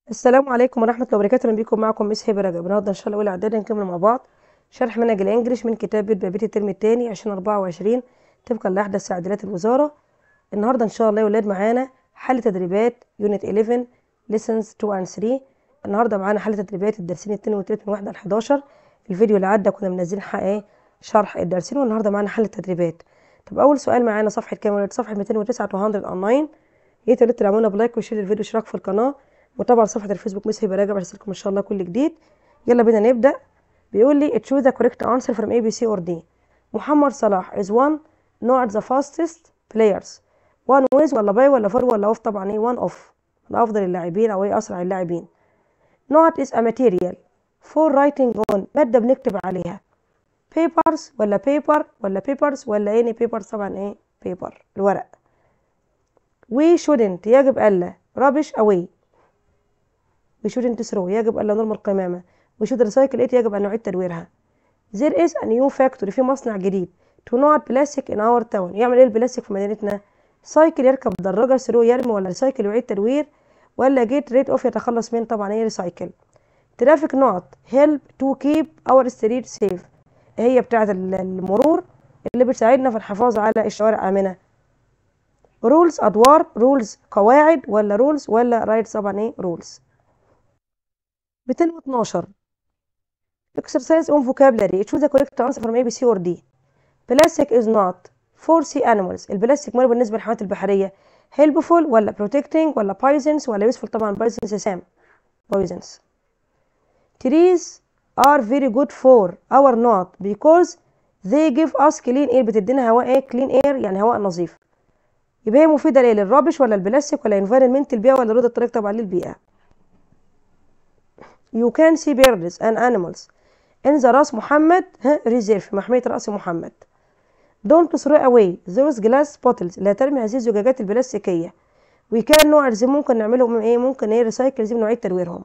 السلام عليكم ورحمة الله وبركاته أهلا بيكم معكم مس هبة رجب النهارده إن شاء الله أولى إعدادي نكمل مع بعض شرح منهج الإنجليش من كتاب بيت بابيت الترم التاني 2024 طبقا لأحدث تعديلات الوزارة النهارده إن شاء الله يا ولاد معانا حل تدريبات يونت 11 lessons 2 and 3 النهارده معانا حل تدريبات الدرسين التاني والتالت من واحد ل 11 الفيديو اللي عدى كنا منزلين حق إيه شرح الدرسين والنهارده معانا حل التدريبات طب أول سؤال معانا صفحة كام يا ولاد صفحة 209 209 يا ريت يا ولاد تدعمونا بلايك وشير الفيديو واشتراك في القناة وطبعا صفحة الفيسبوك مس هبة راجع بحث لكم إن شاء الله كل جديد يلا بينا نبدأ بيقول لي choose the correct answer from A B C or D محمد صلاح is one not the fastest players one with ولا باي ولا فور ولا اوف طبعا ايه one off من أفضل اللاعبين أو ايه أسرع اللاعبين not is a material for writing on مادة بنكتب عليها papers ولا paper ولا papers ولا ايه papers طبعا ايه paper الورق we shouldn't يجب ألا rubbish away we shouldn't throw يجب ألا نرمي القمامة we should recycle it يجب أن نعيد تدويرها there is a new factory في مصنع جديد to not plastic in our town يعمل ايه البلاستيك في مدينتنا سايكل يركب دراجة ثرو يرمي ولا ريسايكل يعيد تدوير ولا جيت ريت اوف يتخلص من طبعا ايه ريسايكل ترافيك نوت هيلب تو كيب اور ستريت سيف هي بتاعة المرور اللي بتساعدنا في الحفاظ على الشوارع آمنة رولز أدوار رولز قواعد ولا رولز ولا رايت طبعا ايه رولز 212 exercise on vocabulary choose the correct answer from A B C or D plastic is not for sea animals البلاستيك ماله بالنسبة للحيوانات البحرية helpful ولا protecting ولا poisons ولا useful طبعا poisons سام poisons trees are very good for our not because they give us clean air بتدينا هواء ايه clean air يعني هواء نظيف يبقى هي مفيدة ليه للرابش ولا البلاستيك ولا environment البيئة ولا رد الطريق طبعا للبيئة You can see birds and animals in the راس محمد reserve محمية رأس محمد Don't throw away those glass bottles لا ترمي هذه الزجاجات البلاستيكية We can نوع ممكن نعملهم ايه ممكن ايه ريسايكل زي نعيد تدويرهم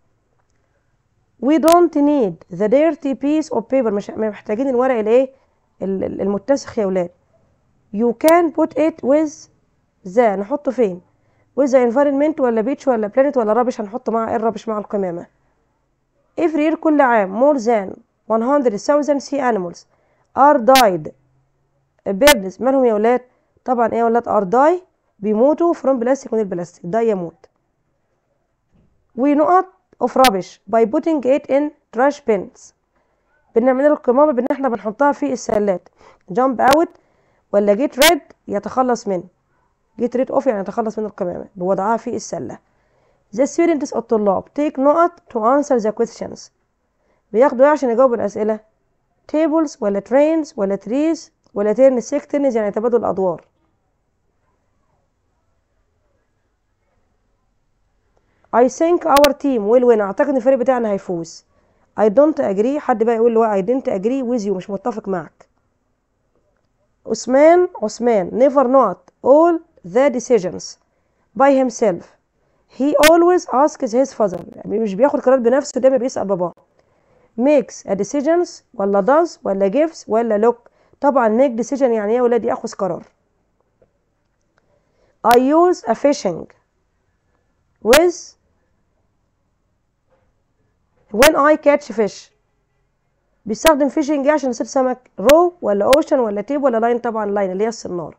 We don't need the dirty piece of paper مش محتاجين الورق الايه المتسخ يا ولاد You can put it with the نحطه فين with the environment ولا beach ولا planet ولا رابش هنحط مع ايه الرابش مع القمامة every year كل عام more than 100,000 sea animals are died birds مالهم يا ولاد طبعا ايه يا ولاد are die بيموتوا from بلاستيك من البلاستيك ده يموت ونقط of rubbish by putting it in trash bins بنعمل القمامة بان احنا بنحطها في السلات jump out ولا get rid يتخلص من get rid of يعني يتخلص من القمامة بوضعها في السلة the students الطلاب take نقط to answer the questions بياخدوا ايه عشان يجاوبوا الأسئلة tables ولا trains ولا trees ولا turn take turns يعني تبادل الأدوار I think our team will win أعتقد إن الفريق بتاعنا هيفوز I don't agree حد بقى يقول له I didn't agree with you مش متفق معك عثمان عثمان never not all the decisions by himself he always asks his father يعني مش بياخد قرار بنفسه دايما بيسأل باباه makes a decisions ولا does ولا gives ولا look طبعا make decision يعني ايه يا ولاد ياخذ قرار I use a fishing with when I catch fish بيستخدم فيشنج عشان يصيد سمك رو ولا اوشن ولا تيب ولا لاين طبعا لاين اللي هي الصنارة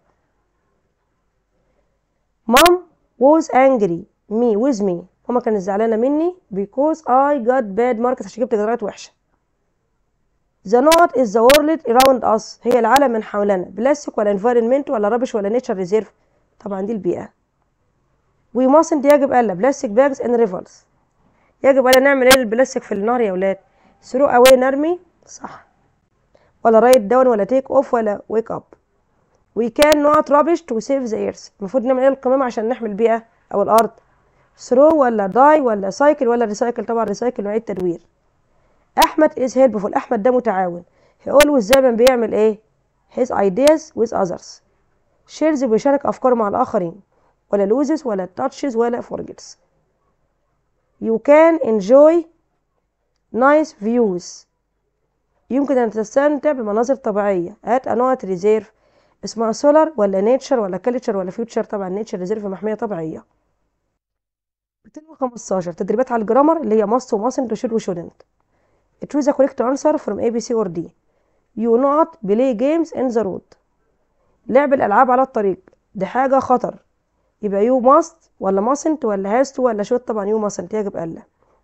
mom was angry me with me ماما كانت زعلانة مني because I got bad marks عشان جبت درجات وحشة the not is the world around us هي العالم من حولنا بلاستيك ولا environment ولا ربش ولا nature reserve طبعا دي البيئة we mustn't يجب ألا بلاستيك bags in rivers يجب ألا نعمل ايه البلاستيك في النهر يا ولاد throw away نرمي صح ولا رايت داون ولا تيك اوف ولا ويك اب we can not rubbish to save the earth المفروض نعمل ايه القمامة عشان نحمي البيئة او الارض throw ولا die ولا cycle ولا recycle طبعا recycle نوعية تدوير احمد is helpful احمد ده متعاون he always دايما بيعمل ايه his ideas with others shares بيشارك افكاره مع الاخرين ولا loses ولا touches ولا forgets you can enjoy nice views يمكن أن تستمتع بمناظر طبيعية at a not reserve اسمها سولار ولا نيتشر ولا كلتشر ولا فيوتشر طبعا نيتشر ريزيرف محمية طبيعية 215 تدريبات على الجرامر اللي هي must و mustn't و should و shouldn't choose a correct answer from A B C or D you not play games in the road لعب الألعاب على الطريق دي حاجة خطر يبقى you must ولا mustn't ولا has to ولا should طبعا you mustn't يجب ألا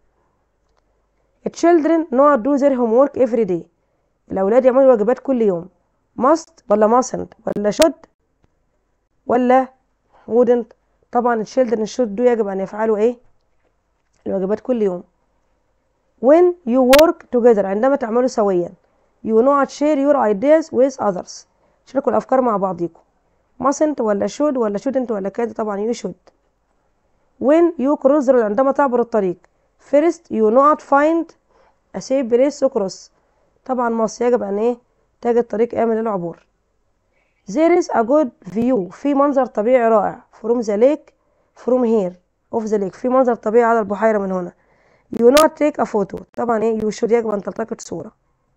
children not do their homework every day الأولاد يعملوا الواجبات كل يوم must ولا mustn't ولا should ولا wouldn't طبعا children should do يجب أن يفعلوا إيه الواجبات كل يوم when you work together عندما تعملوا سويا you not share your ideas with others شاركوا الأفكار مع بعضيكم mustn't ولا should ولا shouldn't ولا كده طبعا you should when you cross the road عندما تعبر الطريق first you not find a safe place to cross طبعا must يجب أن إيه تجد طريق آمن للعبور there is a good view في منظر طبيعي رائع from the lake from here of the lake في منظر طبيعي على البحيرة من هنا you not take a photo طبعا ايه you should يجب أن تلتقط صورة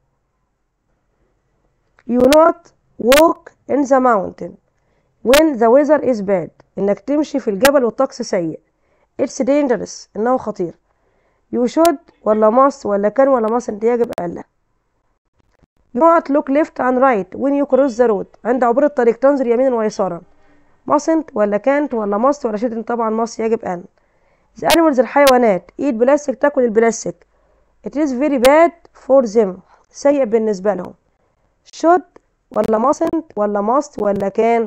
you not walk in the mountain when the weather is bad إنك تمشي في الجبل والطقس سيء it's dangerous إنه خطير you should ولا must ولا can ولا mustn't يجب ألا you not look left and right when you cross the road عند عبور الطريق تنظر يمينا ويسارا mustn't ولا can't ولا must ولا shouldn't طبعا must يجب أن the animals الحيوانات eat بلاستيك تاكل البلاستيك it is very bad for them سيء بالنسبة لهم should ولا mustn't ولا must ولا can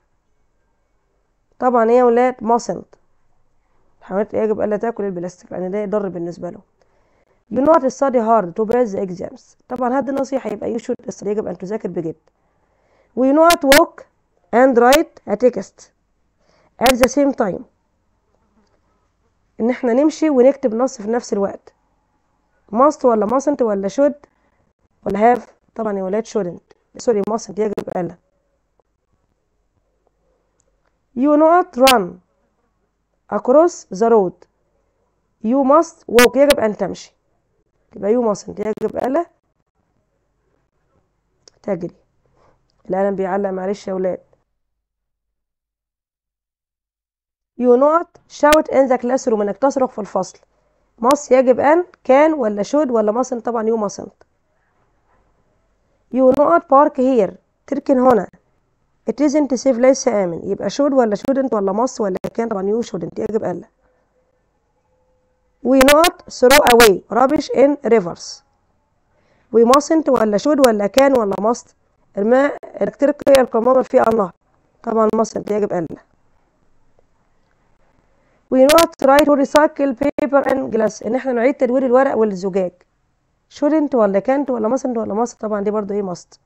طبعا ايه يا ولاد mustn't الحيوانات يجب ألا تاكل البلاستيك لأن ده يضر بالنسبة لهم you not study hard to pass the exams طبعا هذه النصيحة يبقى you should study يجب أن تذاكر بجد we not walk and write a text at the same time ان احنا نمشي ونكتب نص في نفس الوقت must ولا mustn't ولا should ولا have طبعا يا ولاد shouldn't سوري mustn't يجب ألا you not run across the road you must walk يجب أن تمشي يبقى you mustn't يجب ألا تجري القلم بيعلق معلش يا ولاد you not shout in the classroom انك تصرخ في الفصل must يجب ان can ولا should ولا mustn't طبعا you mustn't you not park here تركن هنا it isn't safe ليس آمن يبقى should ولا shouldn't ولا must ولا can طبعا you shouldn't يجب ألا we not throw away rubbish in rivers we mustn't ولا should ولا can ولا must الماء انك تركي القمامة في النهر طبعا mustn't يجب ألا we not try to recycle paper and glass ان احنا نعيد تدوير الورق والزجاج shouldn't ولا can't ولا mustn't ولا must طبعا دي برضو ايه must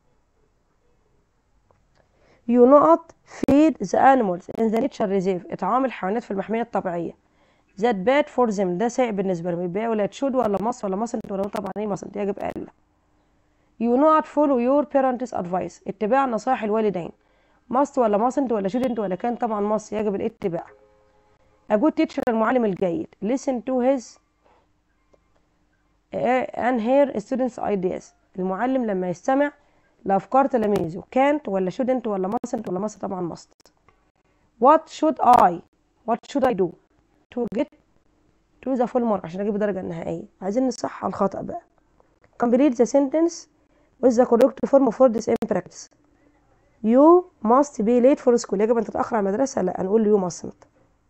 you not feed the animals in the nature reserve اطعام الحيوانات في المحمية الطبيعية that bad for them ده سيء بالنسبة لهم يبقى ولا should ولا must ولا mustn't ولا طبعا ايه mustn't يجب ألا you not follow your parents advice اتباع نصائح الوالدين must ولا mustn't ولا shouldn't ولا can طبعا must يجب الاتباع a good teacher المعلم الجيد listen to his and her students ideas المعلم لما يستمع لأفكار تلاميذه can't ولا shouldn't ولا mustn't ولا must طبعا must what should I what should I do to get to the full mark عشان أجيب الدرجة النهائية عايزين نصحح الخطأ بقى complete the sentence with the correct form for this in practice you must be late for school يجب أن تتأخر على المدرسة لا نقول you mustn't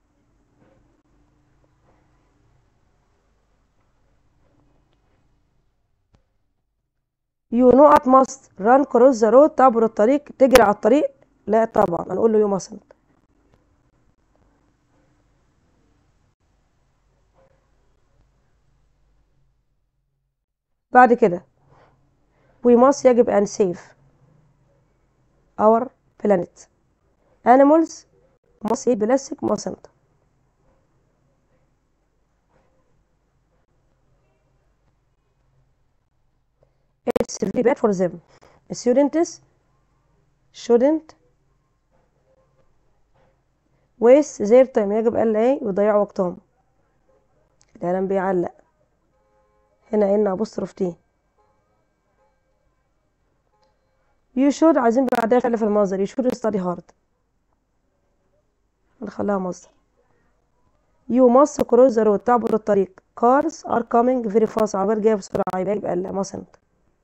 you not must run cross the road تعبر الطريق تجري على الطريق لا طبعا هنقول له you mustn't بعد كده we must يجب أن save our planet animals must eat plastic mustn't it's really bad for them students shouldn't waste their time يجب ألا ايه يضيعوا وقتهم القلم بيعلق هنا ان apostrophe تي you should عايزين بعدها فعل في المصدر you should study hard نخليها مصدر you must cross the road تعبر الطريق cars are coming very fast عربيات جاية بسرعة يبقى يبقى لا mustn't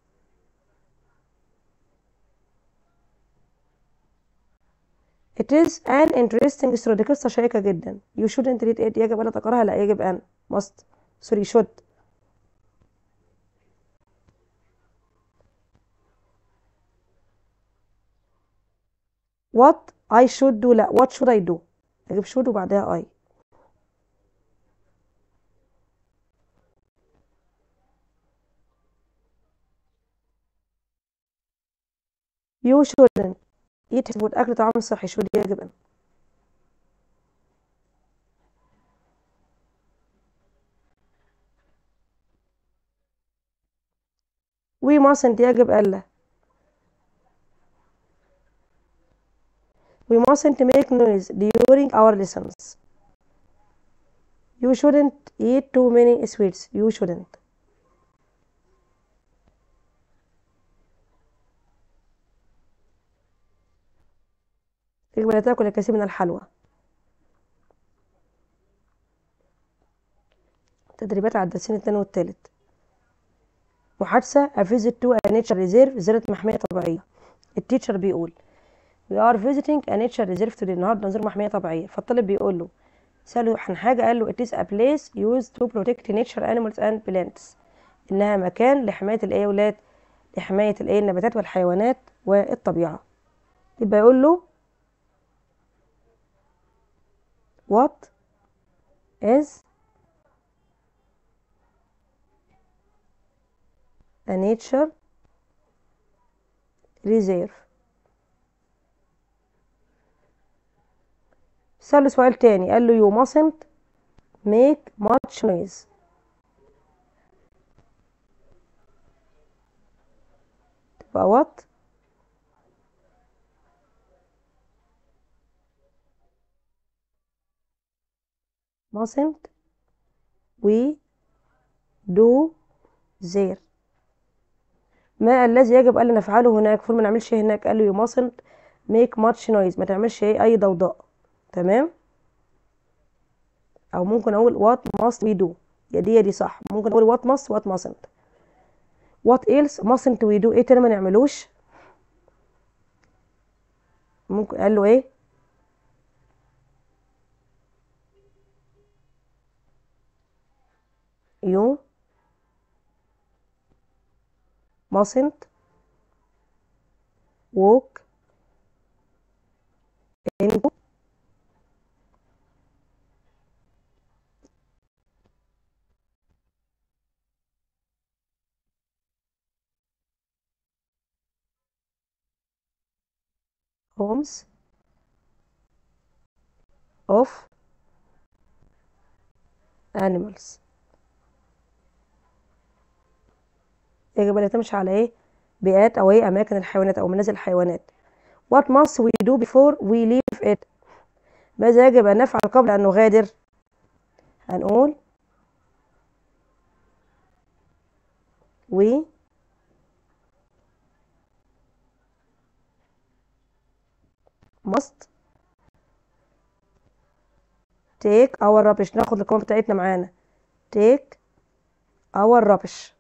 It is an interesting story دي قصة شيقة جدا you shouldn't read it يجب ألا تقرأها لا يجب أن must sorry should what I should do لا what should I do أجيب should وبعدها I you shouldn't eat food أكل طعام صحي should يجب أن we mustn't يجب ألا we mustn't make noise during our lessons you shouldn't eat too many sweets you shouldn't يجب لا تأكل الكثير من الحلوى تدريبات على الدرسين الثاني والثالث محادثة a visit to a nature reserve زيارة محمية طبيعية التيتشر بيقول we are visiting a nature reserve today النهارده نزور محمية طبيعية فالطالب بيقول له سأله عن حاجة قال له it is a place used to protect nature animals and plants إنها مكان لحماية الإيه يا ولاد لحماية الإيه النباتات والحيوانات والطبيعة يبقى يقول له what is a nature reserve سأله سؤال تاني قال له you mustn't make much noise تبقى what mustn't we do there ما الذي يجب ألا نفعله هناك فول ما نعملش إيه هناك قال له you mustn't make much noise ما تعملش ايه أي ضوضاء تمام أو ممكن أقول what must we do يا دي يا دي صح ممكن أقول what must what mustn't what else mustn't we do ايه تاني ما نعملوش ممكن قال له ايه you mustn't walk into homes of animals يجب أن تمشي على ايه بيئات او ايه اماكن الحيوانات او منازل الحيوانات what must we do before we leave it ماذا يجب ان نفعل قبل ان نغادر هنقول we must take our rubbish ناخد القوام بتاعتنا معانا take our rubbish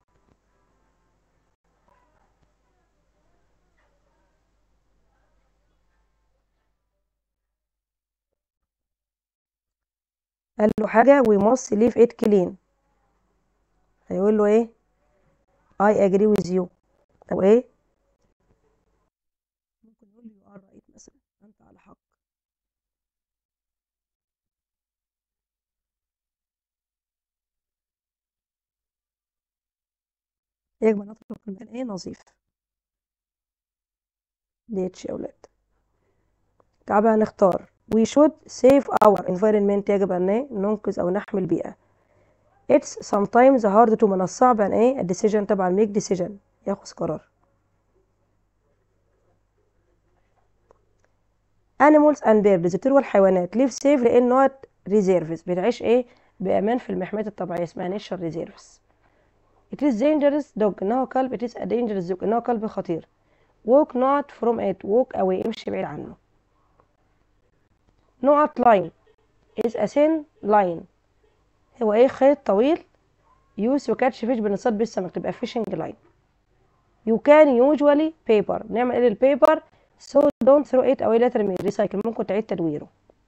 قال له حاجة we must leave it clean هيقول له ايه I agree with you او ايه ممكن يقول له you are right مثلا انت على حق يجب ان نترك المكان ايه نظيف ديتش يا اولاد تعال بقى نختار we should save our environment يجب أن إيه؟ ننقذ أو نحمي البيئة it's sometimes hard to من الصعب أن إيه الديسيجن طبعا make decision ياخذ قرار animals and birds الطيور والحيوانات live safe لأنه reserves بتعيش إيه بأمان في المحميات الطبيعية اسمها nature reserves it is dangerous dog إنه كلب it is a dangerous dog إنه كلب خطير walk not from it walk away امشي بعيد عنه نقط لاين is a thin line هو ايه خيط طويل use to catch fish بنصطاد بيه السمك تبقى fishing line you can usually paper نعمل ايه للبيبر so don't throw it away later من recycle ممكن تعيد تدويره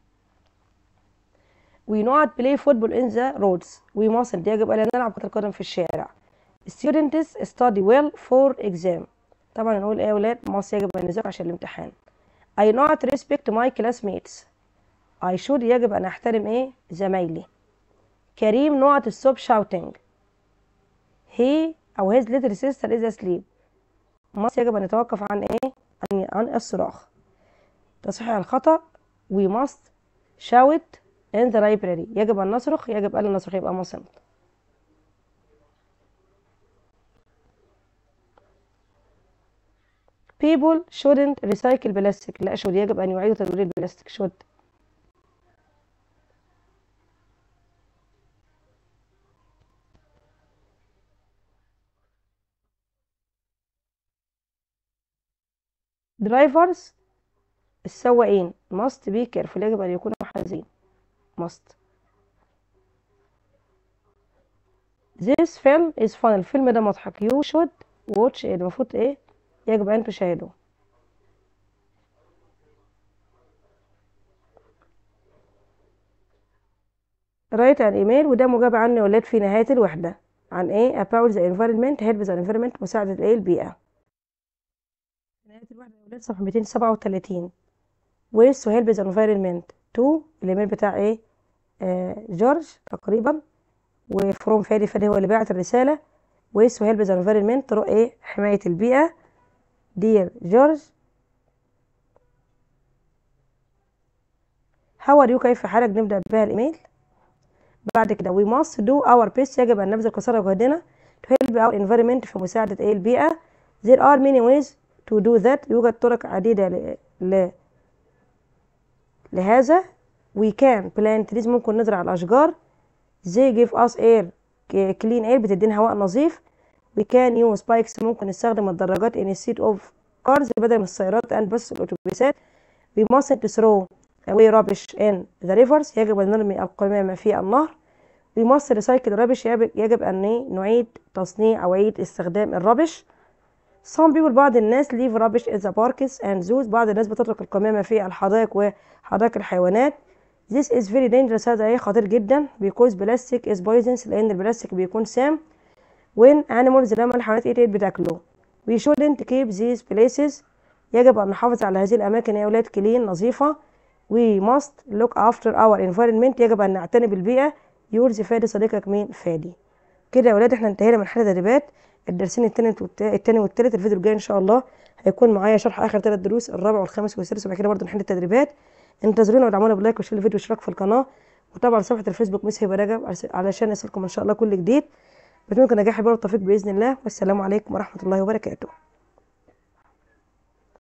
we not play football in the roads we mustn't يجب ألا نلعب كرة القدم في الشارع students study well for exam طبعا نقول ايه يا ولاد must يجب أن نذاكر عشان الامتحان I not respect my classmates I should يجب أن أحترم ايه زمايلي كريم not stop shouting he أو his little sister is asleep must يجب أن يتوقف عن ايه عن, عن الصراخ تصحيح الخطأ we must shout in the library يجب أن نصرخ يجب ألا نصرخ يبقى مصمت people shouldn't recycle plastic لا should يجب أن يعيدوا تدوير البلاستيك should drivers السواقين must be careful يجب أن يكونوا حذرين must this film is fun الفيلم ده مضحك you should watch إيه المفروض ايه يجب أن تشاهدوه رايت عن ايميل وده مجاب عنه يا ولاد في نهاية الوحدة عن ايه about the environment help the environment مساعدة ايه البيئة نهاية الوحدة يا ولاد صفحة 237 ways to help the environment to الايميل بتاع ايه آه جورج تقريبا وفروم فادي فادي هو اللي بعت الرسالة ways to help the environment طرق ايه حماية البيئة دير جورج how are you كيف حالك نبدأ بها الإيميل بعد كده we must do our best يجب أن نبذل قصارى جهدنا to help our environment في مساعدة ايه البيئة there are many ways to do that يوجد طرق عديدة ل... ل... لهذا we can plant trees ممكن نزرع الأشجار they give us air clean air بتدينا هواء نظيف we can use bikes ممكن نستخدم الدراجات instead of cars بدل من السيارات and بس الأتوبيسات we mustn't throw away rubbish in the rivers يجب أن نرمي القمامة في النهر we must recycle rubbish يجب أن نعيد تصنيع أو عيد استخدام الربش some people بعض الناس leave rubbish in the parks and zoos بعض الناس بتترك القمامة في الحدائق وحدائق الحيوانات This is very dangerous هذا ايه خطير جدا because plastic is poisonous لأن البلاستيك بيكون سام when animals لما الحيوانات ايه بتاكله we shouldn't keep these places يجب أن نحافظ على هذه الأماكن يا أولاد كلين نظيفة we must look after our environment يجب أن نعتني بالبيئة يورز فادي صديقك مين فادي كده يا أولاد احنا انتهينا من حل تدريبات الدرسين التاني التاني والتالت الفيديو الجاي إن شاء الله هيكون معايا شرح آخر ثلاث دروس الرابع والخامس والسادس وبعد كده برضه نحل التدريبات انتظرونا ودعمونا بلايك وشير الفيديو واشتراك في القناه وطبعا صفحه الفيسبوك مس هبه رجب علشان يصلكم ان شاء الله كل جديد بتمنى نجاح البر والتوفيق باذن الله والسلام عليكم ورحمه الله وبركاته